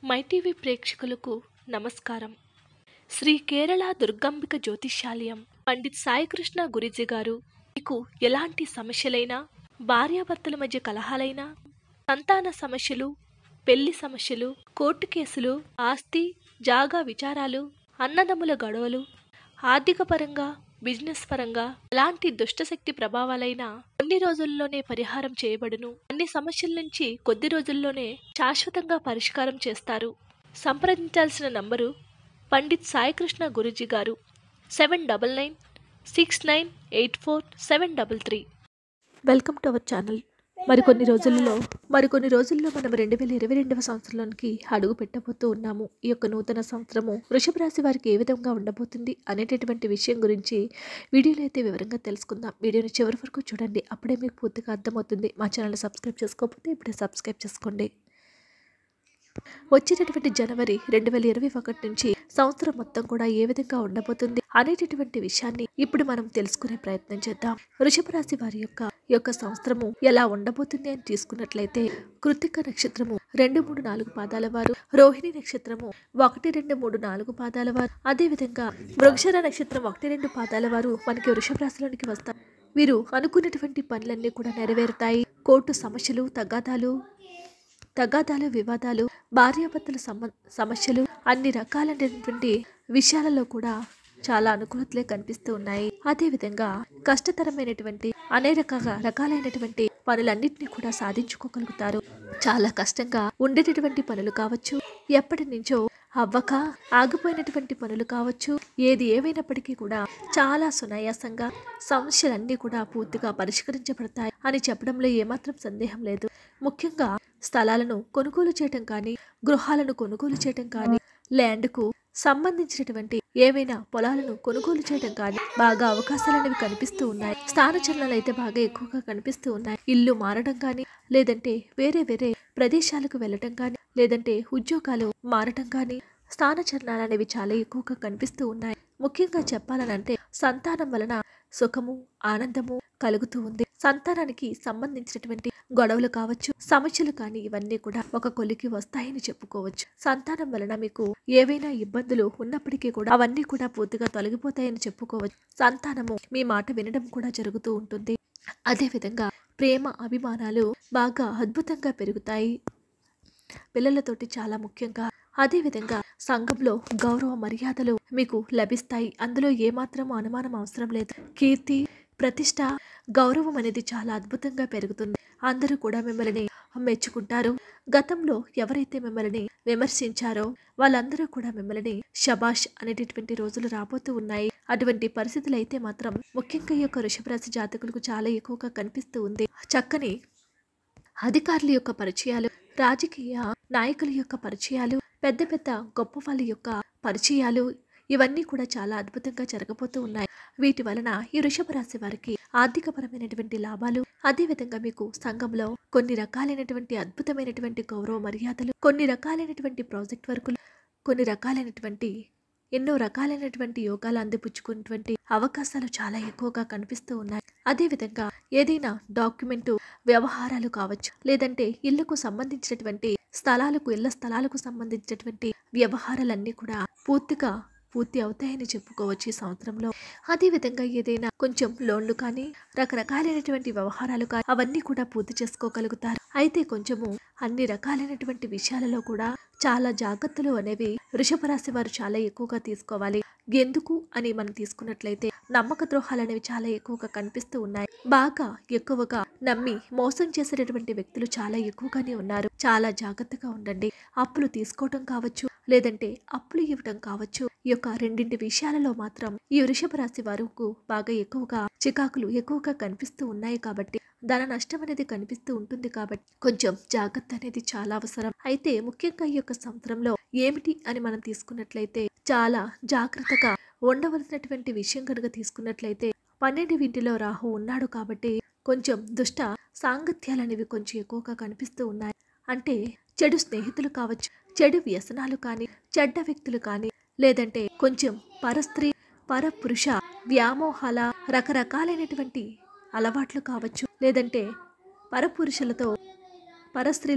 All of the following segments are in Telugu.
మైటీవీ ప్రేక్షకులకు నమస్కారం శ్రీ కేరళ దుర్గాంబిక జ్యోతిష్యాలయం పండిత్ సాయికృష్ణ గురిజీ గారు మీకు ఎలాంటి సమస్యలైనా భార్యాభర్తల మధ్య కలహాలైనా సంతాన సమస్యలు పెళ్లి సమస్యలు కోర్టు కేసులు ఆస్తి జాగా విచారాలు అన్నదమ్ముల గొడవలు ఆర్థిక పరంగా బిజినెస్ పరంగా ఎలాంటి దుష్టశక్తి ప్రభావాలైనా కొన్ని రోజుల్లోనే పరిహారం చేయబడును అన్ని సమస్యల నుంచి కొద్ది రోజుల్లోనే శాశ్వతంగా పరిష్కారం చేస్తారు సంప్రదించాల్సిన నంబరు Pandit Saikrishna Guruji garu seven double nine six nine eight four seven double three welcome to our channel మరికొన్ని రోజుల్లో మరికొన్ని రోజుల్లో మనం రెండు వేల ఇరవై రెండవ సంవత్సరంలోనికి అడుగు పెట్టబోతూ ఉన్నాము ఈ యొక్క నూతన సంవత్సరము వృషభ రాశి వారికి ఏ విధంగా ఉండబోతుంది అనేటటువంటి విషయం గురించి వీడియోలో అయితే వివరంగా తెలుసుకుందాం వీడియోని చివరి వరకు చూడండి అప్పుడే మీకు పూర్తిగా అర్థమవుతుంది మా ఛానల్ సబ్స్క్రైబ్ చేసుకోకపోతే ఇప్పుడే సబ్స్క్రైబ్ చేసుకోండి వచ్చేటటువంటి జనవరి రెండు వేల ఇరవై ఒకటి నుంచి సంవత్సరం మొత్తం కూడా ఏ విధంగా ఉండబోతుంది అనేటటువంటి విషయాన్ని ఇప్పుడు మనం తెలుసుకునే ప్రయత్నం చేద్దాం వృషభ రాశి వారి యొక్క ఈ యొక్క సంవత్సరము ఎలా ఉండబోతుంది అని తీసుకున్నట్లయితే కృతిక నక్షత్రము రెండు మూడు నాలుగు పాదాల వారు రోహిణి నక్షత్రము ఒకటి రెండు మూడు నాలుగు పాదాల వారు అదే విధంగా వృక్షర నక్షత్రం ఒకటి రెండు పాదాల వారు మనకి వృషభ రాశిలోనికి వస్తారు వీరు అనుకున్నటువంటి పనులన్నీ కూడా నెరవేరుతాయి కోర్టు సమస్యలు తగాదాలు తగాదాలు వివాదాలు భార్యాభర్తల సమ సమస్యలు అన్ని రకాలైనటువంటి విషయాలలో కూడా చాలా అనుకూలతలే కనిపిస్తూ ఉన్నాయి అదేవిధంగా కష్టతరమైనటువంటి అనేక రకాలైనటువంటి పనులన్నింటినీ కూడా సాధించుకోగలుగుతారు చాలా కష్టంగా ఉండేటటువంటి పనులు కావచ్చు ఎప్పటి నుంచో అవ్వక ఆగిపోయినటువంటి పనులు కావచ్చు ఏది ఏమైనప్పటికీ కూడా చాలా సునాయాసంగా సమస్యలన్నీ కూడా పూర్తిగా పరిష్కరించబడతాయి అని చెప్పడంలో ఏమాత్రం సందేహం లేదు ముఖ్యంగా స్థలాలను కొనుగోలు చేయటం కానీ గృహాలను కొనుగోలు చేయటం కానీ ల్యాండ్కు సంబంధించినటువంటి ఏవైనా పొలాలను కొనుగోలు చేయడం కానీ బాగా అవకాశాలు అనేవి కనిపిస్తూ ఉన్నాయి స్థానచలనాలు అయితే బాగా ఎక్కువగా కనిపిస్తూ ఉన్నాయి ఇల్లు మారడం కానీ లేదంటే వేరే వేరే ప్రదేశాలకు వెళ్ళటం కానీ లేదంటే ఉద్యోగాలు మారటం కానీ స్థానచలనాలు అనేవి చాలా ఎక్కువగా కనిపిస్తూ ఉన్నాయి ముఖ్యంగా చెప్పాలనంటే సంతానం వలన సుఖము ఆనందము కలుగుతూ ఉంది సంతానానికి సంబంధించినటువంటి గొడవలు కావచ్చు సమస్యలు కానీ ఇవన్నీ కూడా ఒక కొలికి వస్తాయని చెప్పుకోవచ్చు సంతానం వలన మీకు ఏవైనా ఇబ్బందులు ఉన్నప్పటికీ కూడా అవన్నీ కూడా పూర్తిగా తొలగిపోతాయని చెప్పుకోవచ్చు సంతానము మీ మాట వినడం కూడా జరుగుతూ ఉంటుంది అదేవిధంగా ప్రేమ అభిమానాలు బాగా అద్భుతంగా పెరుగుతాయి పిల్లలతోటి చాలా ముఖ్యంగా అదేవిధంగా సంఘంలో గౌరవ మర్యాదలు మీకు లభిస్తాయి అందులో ఏమాత్రం అనుమానం అవసరం లేదు కీర్తి ప్రతిష్ట గౌరవం అనేది చాలా అద్భుతంగా పెరుగుతుంది అందరూ కూడా మిమ్మల్ని మెచ్చుకుంటారు గతంలో ఎవరైతే మిమ్మల్ని విమర్శించారో వాళ్ళందరూ కూడా మిమ్మల్ని షబాష్ అనేటటువంటి రోజులు రాబోతూ ఉన్నాయి అటువంటి పరిస్థితులు అయితే మాత్రం ముఖ్యంగా ఈ యొక్క వృషభరాశి జాతకులకు చాలా ఎక్కువగా కనిపిస్తూ ఉంది చక్కని అధికారుల యొక్క పరిచయాలు రాజకీయ నాయకుల యొక్క పరిచయాలు పెద్ద పెద్ద గొప్ప వాళ్ళ యొక్క పరిచయాలు ఇవన్నీ కూడా చాలా అద్భుతంగా జరగబోతూ ఉన్నాయి వీటి వలన ఈ వృషభ రాశి వారికి ఆర్థికపరమైనటువంటి లాభాలు అదేవిధంగా మీకు సంఘంలో కొన్ని రకాలైనటువంటి అద్భుతమైనటువంటి గౌరవ మర్యాదలు కొన్ని రకాలైనటువంటి ప్రాజెక్ట్ వర్కులు కొన్ని రకాలైనటువంటి ఎన్నో రకాలైనటువంటి యోగాలు అందిపుచ్చుకున్నటువంటి అవకాశాలు చాలా ఎక్కువగా కనిపిస్తూ ఉన్నాయి అదేవిధంగా ఏదైనా డాక్యుమెంటు వ్యవహారాలు కావచ్చు లేదంటే ఇళ్లకు సంబంధించినటువంటి స్థలాలకు ఇళ్ల స్థలాలకు సంబంధించినటువంటి వ్యవహారాలన్నీ కూడా పూర్తిగా పూర్తి అవుతాయని చెప్పుకోవచ్చు ఈ సంవత్సరంలో అదేవిధంగా ఏదైనా కొంచెం లోన్లు కానీ రకరకాలైనటువంటి వ్యవహారాలు కానీ అవన్నీ కూడా పూర్తి చేసుకోగలుగుతారు అయితే కొంచెము అన్ని రకాలైనటువంటి విషయాలలో కూడా చాలా జాగ్రత్తలు అనేవి వృషభ రాశి వారు చాలా ఎక్కువగా తీసుకోవాలి ఎందుకు అని మనం తీసుకున్నట్లయితే నమ్మక ద్రోహాలు అనేవి చాలా ఎక్కువగా కనిపిస్తూ ఉన్నాయి బాగా ఎక్కువగా నమ్మి మోసం చేసేటటువంటి వ్యక్తులు చాలా ఎక్కువగానే ఉన్నారు చాలా జాగ్రత్తగా ఉండండి అప్పులు తీసుకోవటం కావచ్చు లేదంటే అప్పులు ఇవ్వటం కావచ్చు ఈ యొక్క రెండింటి విషయాలలో మాత్రం ఈ వృషభ రాశి వారికి బాగా ఎక్కువగా చికాకులు ఎక్కువగా కనిపిస్తూ ఉన్నాయి కాబట్టి ధన నష్టం అనేది కనిపిస్తూ ఉంటుంది కాబట్టి కొంచెం జాగ్రత్త అనేది చాలా అవసరం అయితే ముఖ్యంగా ఈ యొక్క సంవత్సరంలో ఏమిటి అని మనం తీసుకున్నట్లయితే చాలా జాగ్రత్తగా ఉండవలసినటువంటి విషయం కనుక తీసుకున్నట్లయితే పన్నెండు వీటిలో రాహు ఉన్నాడు కాబట్టి కొంచెం దుష్ట సాంగత్యాలు అనేవి కొంచెం ఎక్కువగా కనిపిస్తూ ఉన్నాయి అంటే చెడు స్నేహితులు కావచ్చు చెడు వ్యసనాలు కానీ చెడ్డ వ్యక్తులు కానీ లేదంటే కొంచెం పరస్త్రీ పరపురుష వ్యామోహాల రకరకాలైనటువంటి అలవాట్లు కావచ్చు లేదంటే పరపురుషులతో పరస్త్రీలతో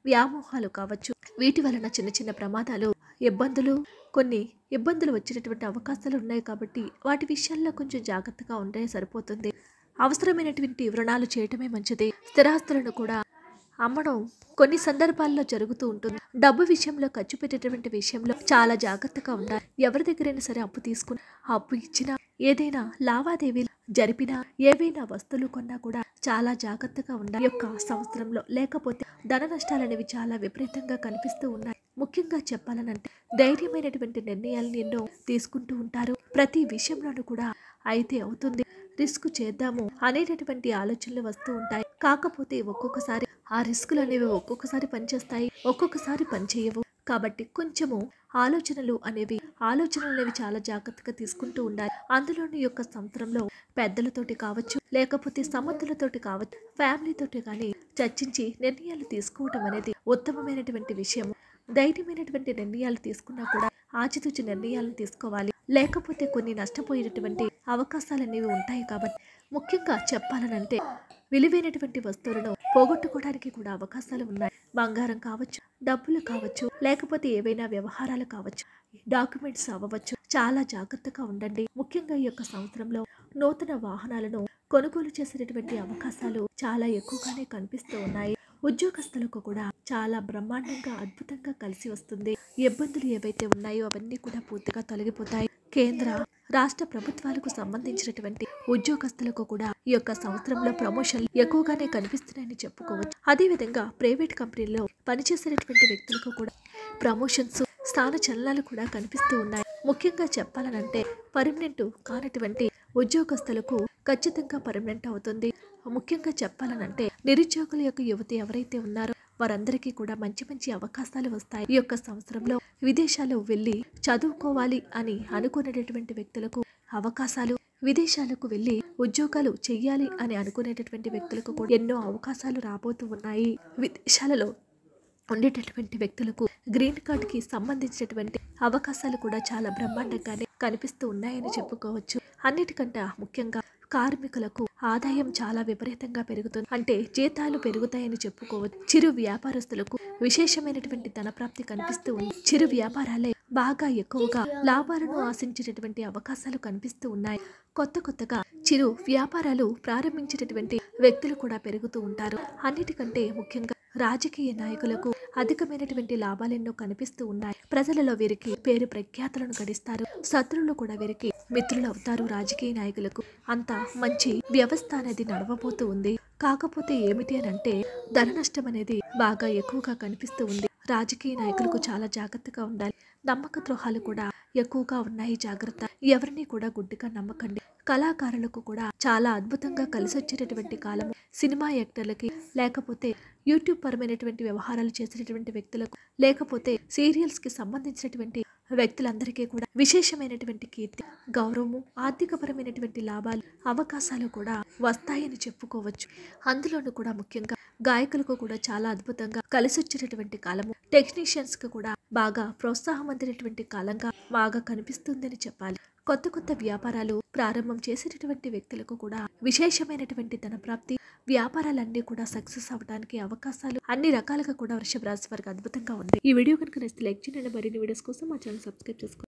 వ్యామోహాలు కావచ్చు వీటి వలన చిన్న చిన్న ప్రమాదాలు ఇబ్బందులు కొన్ని ఇబ్బందులు వచ్చేటటువంటి అవకాశాలు ఉన్నాయి కాబట్టి వాటి విషయాల్లో కొంచెం జాగ్రత్తగా ఉంటే సరిపోతుంది అవసరమైనటువంటి రుణాలు చేయటమే మంచిది స్థిరాస్తులను కూడా అమ్మడం కొన్ని సందర్భాల్లో జరుగుతూ ఉంటుంది డబ్బు విషయంలో ఖర్చు పెట్టేటువంటి విషయంలో చాలా జాగ్రత్తగా ఉండాలి ఎవరి దగ్గరైనా సరే అప్పు తీసుకుని అప్పు ఇచ్చినా ఏదైనా లావాదేవీలు జరిపినా ఏవైనా వస్తువులు కొన్నా కూడా చాలా జాగ్రత్తగా ఉండాలి ఈ యొక్క సంవత్సరంలో లేకపోతే ధన నష్టాలు అనేవి చాలా విపరీతంగా కనిపిస్తూ ఉన్నాయి ముఖ్యంగా చెప్పాలనంటే ధైర్యమైనటువంటి నిర్ణయాలను ఎన్నో తీసుకుంటూ ఉంటారు ప్రతి విషయంలోనూ కూడా అయితే అవుతుంది రిస్క్ చేద్దాము అనేటటువంటి ఆలోచనలు వస్తూ ఉంటాయి కాకపోతే ఒక్కొక్కసారి ఆ రిస్కులు అనేవి ఒక్కొక్కసారి పనిచేస్తాయి ఒక్కొక్కసారి పనిచేయవు కాబట్టి కొంచెము ఆలోచనలు అనేవి ఆలోచనలు అనేవి చాలా జాగ్రత్తగా తీసుకుంటూ ఉండాలి అందులోని యొక్క సంవత్సరంలో పెద్దలతోటి కావచ్చు లేకపోతే సమర్థులతోటి కావచ్చు ఫ్యామిలీతోటి కానీ చర్చించి నిర్ణయాలు తీసుకోవటం అనేది ఉత్తమమైనటువంటి విషయం ధైర్యమైనటువంటి నిర్ణయాలు తీసుకున్నా కూడా ఆచితూచి నిర్ణయాలను తీసుకోవాలి లేకపోతే కొన్ని నష్టపోయేటటువంటి అవకాశాలు అనేవి ఉంటాయి కాబట్టి ముఖ్యంగా చెప్పాలనంటే విలువైనటువంటి వస్తువులను పోగొట్టుకోవడానికి కూడా అవకాశాలు ఉన్నాయి బంగారం కావచ్చు డబ్బులు కావచ్చు లేకపోతే ఏవైనా వ్యవహారాలు కావచ్చు డాక్యుమెంట్స్ అవ్వవచ్చు చాలా జాగ్రత్తగా ఉండండి ముఖ్యంగా ఈ యొక్క సంవత్సరంలో నూతన వాహనాలను కొనుగోలు చేసేటటువంటి అవకాశాలు చాలా ఎక్కువగానే కనిపిస్తూ ఉన్నాయి ఉద్యోగస్తులకు కూడా చాలా బ్రహ్మాండంగా అద్భుతంగా కలిసి వస్తుంది ఇబ్బందులు ఏవైతే ఉన్నాయో అవన్నీ కూడా పూర్తిగా తొలగిపోతాయి కేంద్ర రాష్ట్ర ప్రభుత్వాలకు సంబంధించినటువంటి ఉద్యోగస్తులకు కూడా ఈ యొక్క సంవత్సరంలో ప్రమోషన్లు ఎక్కువగానే కనిపిస్తున్నాయని చెప్పుకోవచ్చు అదేవిధంగా ప్రైవేట్ కంపెనీల్లో పనిచేసేటటువంటి వ్యక్తులకు కూడా ప్రమోషన్స్ స్థాన చలనాలు కూడా కనిపిస్తూ ఉన్నాయి ముఖ్యంగా చెప్పాలనంటే పర్మనెంట్ కానటువంటి ఉద్యోగస్తులకు ఖచ్చితంగా పర్మనెంట్ అవుతుంది ముఖ్యంగా చెప్పాలనంటే నిరుద్యోగుల యొక్క యువతి ఎవరైతే ఉన్నారో వారందరికీ కూడా మంచి మంచి అవకాశాలు వస్తాయి ఈ యొక్క సంవత్సరంలో విదేశాలు వెళ్ళి చదువుకోవాలి అని అనుకునేటటువంటి వ్యక్తులకు అవకాశాలు విదేశాలకు వెళ్ళి ఉద్యోగాలు చెయ్యాలి అని అనుకునేటటువంటి వ్యక్తులకు కూడా ఎన్నో అవకాశాలు రాబోతూ ఉన్నాయి విదేశాలలో ఉండేటటువంటి వ్యక్తులకు గ్రీన్ కార్డ్కి సంబంధించినటువంటి అవకాశాలు కూడా చాలా బ్రహ్మాండంగానే కనిపిస్తూ ఉన్నాయని చెప్పుకోవచ్చు అన్నిటికంటే ముఖ్యంగా కార్మికులకు ఆదాయం చాలా విపరీతంగా పెరుగుతుంది అంటే జీతాలు పెరుగుతాయని చెప్పుకోవచ్చు చిరు వ్యాపారస్తులకు విశేషమైనటువంటి ధనప్రాప్తి కనిపిస్తూ ఉంది చిరు వ్యాపారాలే బాగా ఎక్కువగా లాభాలను ఆశించేటటువంటి అవకాశాలు కనిపిస్తూ ఉన్నాయి కొత్త కొత్తగా చిరు వ్యాపారాలు ప్రారంభించేటటువంటి వ్యక్తులు కూడా పెరుగుతూ ఉంటారు అన్నిటికంటే ముఖ్యంగా రాజకీయ నాయకులకు అధికమైనటువంటి లాభాలెన్నో కనిపిస్తూ ఉన్నాయి ప్రజలలో వీరికి పేరు ప్రఖ్యాతులను గడిస్తారు శత్రువులు కూడా వీరికి మిత్రులు అవుతారు రాజకీయ నాయకులకు అంత మంచి వ్యవస్థ అనేది నడవబోతూ ఉంది కాకపోతే ఏమిటి అని అంటే ధన నష్టం అనేది బాగా ఎక్కువగా కనిపిస్తూ ఉంది రాజకీయ నాయకులకు చాలా జాగ్రత్తగా ఉండాలి నమ్మక ద్రోహాలు కూడా ఎక్కువగా ఉన్నాయి జాగ్రత్త ఎవరిని కూడా గుడ్డిగా నమ్మకండి కళాకారులకు కూడా చాలా అద్భుతంగా కలిసి వచ్చేటటువంటి కాలం సినిమా యాక్టర్లకి లేకపోతే యూట్యూబ్ పరమైనటువంటి వ్యవహారాలు చేసేటటువంటి వ్యక్తులకు లేకపోతే సీరియల్స్ కి సంబంధించినటువంటి వ్యక్తులందరికీ కూడా విశేషమైనటువంటి కీర్తి గౌరవము ఆర్థికపరమైనటువంటి లాభాలు అవకాశాలు కూడా వస్తాయని చెప్పుకోవచ్చు అందులోనూ కూడా ముఖ్యంగా గాయకులకు కూడా చాలా అద్భుతంగా కలిసి వచ్చేటటువంటి కాలము టెక్నీషియన్స్ కి కూడా బాగా ప్రోత్సాహం అందినటువంటి కాలంగా బాగా కనిపిస్తుందని చెప్పాలి కొత్త కొత్త వ్యాపారాలు ప్రారంభం చేసేటటువంటి వ్యక్తులకు కూడా విశేషమైనటువంటి ధన ప్రాప్తి వ్యాపారాలన్నీ కూడా సక్సెస్ అవడానికి అవకాశాలు అన్ని రకాలుగా కూడా వృషభ రాశి వారికి అద్భుతంగా ఉంది ఈ వీడియో కనుక నచ్చితే లైక్ చేయండి మరిన్ని వీడియోస్ కోసం మా ఛానల్ సబ్స్క్రైబ్ చేసుకోండి